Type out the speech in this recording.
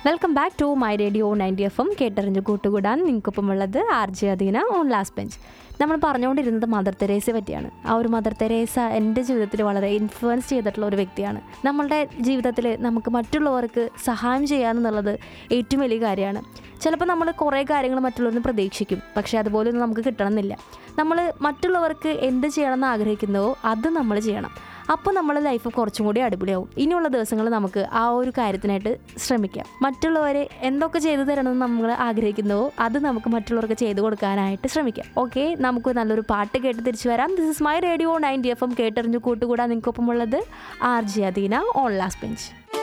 welcome back to my radio ninety F M കേട്ടറിഞ്ഞ് കൂട്ടുകൂടാൻ നിങ്ങൾക്കൊപ്പമുള്ളത് R J Adeena on last bench നമ്മൾ പറഞ്ഞുകൊണ്ടിരുന്നത് മദർ തെരേസയെ പറ്റിയാണ് ആ ഒരു മദർ തെരേസ എൻ്റെ ജീവിതത്തിൽ വളരെ ഇൻഫ്ലുവൻസ് ചെയ്തിട്ടുള്ള ഒരു വ്യക്തിയാണ് നമ്മളുടെ ജീവിതത്തിൽ നമുക്ക് മറ്റുള്ളവർക്ക് സഹായം ചെയ്യാമെന്നുള്ളത് ഏറ്റവും വലിയ കാര്യമാണ് ചിലപ്പോൾ നമ്മൾ കുറേ കാര്യങ്ങൾ മറ്റുള്ളവരിൽ പ്രതീക്ഷിക്കും പക്ഷേ അതുപോലെയൊന്നും നമുക്ക് കിട്ടണമെന്നില്ല നമ്മൾ മറ്റുള്ളവർക്ക് എന്ത് ചെയ്യണമെന്ന് ആഗ്രഹിക്കുന്നുവോ അത് നമ്മൾ ചെയ്യണം അപ്പോൾ നമ്മുടെ ലൈഫ് കുറച്ചും കൂടി അടിപൊളിയാവും ഇനിയുള്ള ദിവസങ്ങൾ നമുക്ക് ആ ഒരു കാര്യത്തിനായിട്ട് ശ്രമിക്കാം മറ്റുള്ളവരെ എന്തൊക്കെ ചെയ്തു തരണമെന്ന് നമ്മൾ ആഗ്രഹിക്കുന്നുവോ അത് നമുക്ക് മറ്റുള്ളവർക്ക് ചെയ്തു കൊടുക്കാനായിട്ട് ശ്രമിക്കാം ഓക്കെ നമുക്ക് നല്ലൊരു പാട്ട് കേട്ട് തിരിച്ചു വരാം this is my radio ninety F M കേട്ടറിഞ്ഞു കൂട്ടുകൂടാൻ നിങ്ങൾക്കൊപ്പമുള്ളത് R J Adeena on last bench